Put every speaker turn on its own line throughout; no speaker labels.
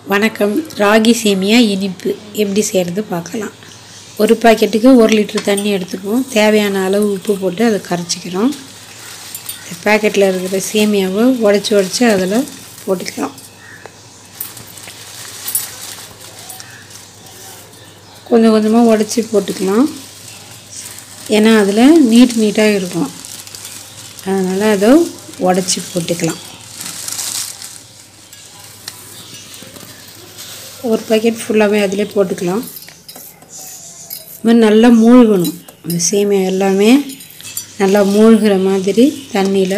வணக்கம் ராகி சேமியா இனிப்பு எப்படி செய்கிறது பார்க்கலாம் ஒரு பாக்கெட்டுக்கு ஒரு லிட்டர் தண்ணி எடுத்துக்குவோம் தேவையான அளவு உப்பு போட்டு அதை கரைச்சிக்கிறோம் இந்த பேக்கெட்டில் இருக்கிற சேமியாவை உடச்சி உடச்சி அதில் போட்டுக்கலாம் கொஞ்சம் கொஞ்சமாக உடச்சி போட்டுக்கலாம் ஏன்னா அதில் நீட் நீட்டாக இருக்கும் அதனால் அதை உடச்சி போட்டுக்கலாம் ஒரு பாக்கெட் ஃபுல்லாகவே அதிலே போட்டுக்கலாம் இது மாதிரி நல்லா மூழ்கணும் அந்த சேமியா எல்லாமே நல்லா மூழ்கிற மாதிரி தண்ணியில்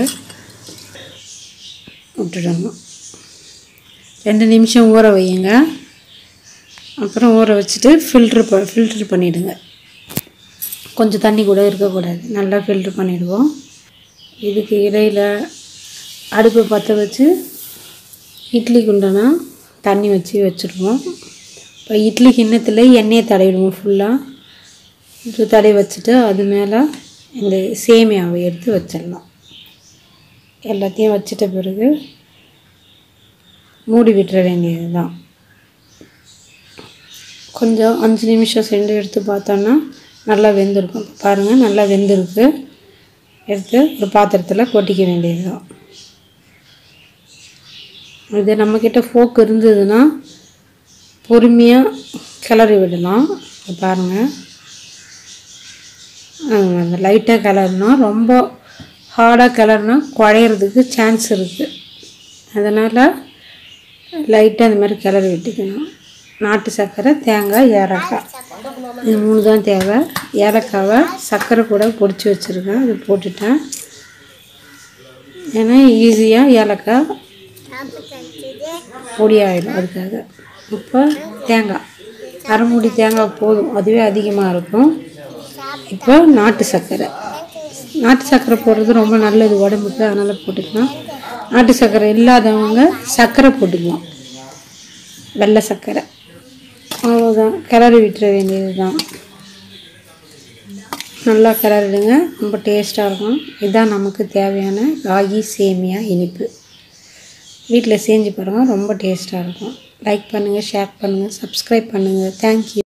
விட்டுடணும் ரெண்டு நிமிஷம் ஊற வையுங்க அப்புறம் ஊற வச்சுட்டு ஃபில்ட்ரு ப ஃபில்ட்ரு பண்ணிவிடுங்க கொஞ்சம் தண்ணி கூட இருக்கக்கூடாது நல்லா ஃபில்ட்ரு பண்ணிவிடுவோம் இதுக்கு இடையில் அடுப்பை பற்ற வச்சு இட்லி குண்டனா தண்ணி வச்சு வச்சுருவோம் இப்போ இட்லி கிண்ணத்தில் எண்ணெயை தடவிடுவோம் ஃபுல்லாக இது தடவி வச்சுட்டு அது மேலே இந்த சேமியாவை எடுத்து வச்சிடலாம் எல்லாத்தையும் வச்சிட்ட பிறகு மூடி விட்டுற வேண்டியது தான் கொஞ்சம் அஞ்சு நிமிஷம் சென்று எடுத்து பார்த்தோன்னா நல்லா வெந்திருக்கும் பாருங்கள் நல்லா வெந்திருக்கு எடுத்து ஒரு பாத்திரத்தில் கொட்டிக்க வேண்டியது தான் இது நம்மக்கிட்ட ஃபோக் இருந்ததுன்னா பொறுமையாக கிளறி விடலாம் பாருங்கள் அந்த லைட்டாக கிளறினா ரொம்ப ஹார்டாக கிளறினா குழையிறதுக்கு சான்ஸ் இருக்குது அதனால் லைட்டாக இந்த மாதிரி கிளறி விட்டுக்கணும் நாட்டு சர்க்கரை தேங்காய் ஏலக்காய் இது மூணு தான் தேவை ஏலக்காவை சர்க்கரை கூட பொடிச்சு வச்சுருக்கேன் அது போட்டுட்டேன் ஏன்னா ஈஸியாக ஏலக்காய் பொடியாயிடும் அதுக்காக இப்போ தேங்காய் அரை மூடி தேங்காய் போதும் அதுவே அதிகமாக இருக்கும் இப்போ நாட்டு சர்க்கரை நாட்டு சர்க்கரை போடுறது ரொம்ப நல்லது உடம்புக்கு அதனால் போட்டுக்கலாம் நாட்டு சர்க்கரை இல்லாதவங்க சர்க்கரை போட்டுக்கலாம் வெள்ளை சர்க்கரை அவ்வளோதான் கிளறி விட்டுற வேண்டியது தான் நல்லா கிளறிடுங்க ரொம்ப டேஸ்ட்டாக இருக்கும் இதுதான் நமக்கு தேவையான ராகி சேமியா இனிப்பு வீட்டில் செஞ்சு பாருங்கள் ரொம்ப டேஸ்ட்டாக இருக்கும் லைக் பண்ணுங்கள் ஷேர் பண்ணுங்கள் சப்ஸ்கிரைப் பண்ணுங்கள் தேங்க்யூ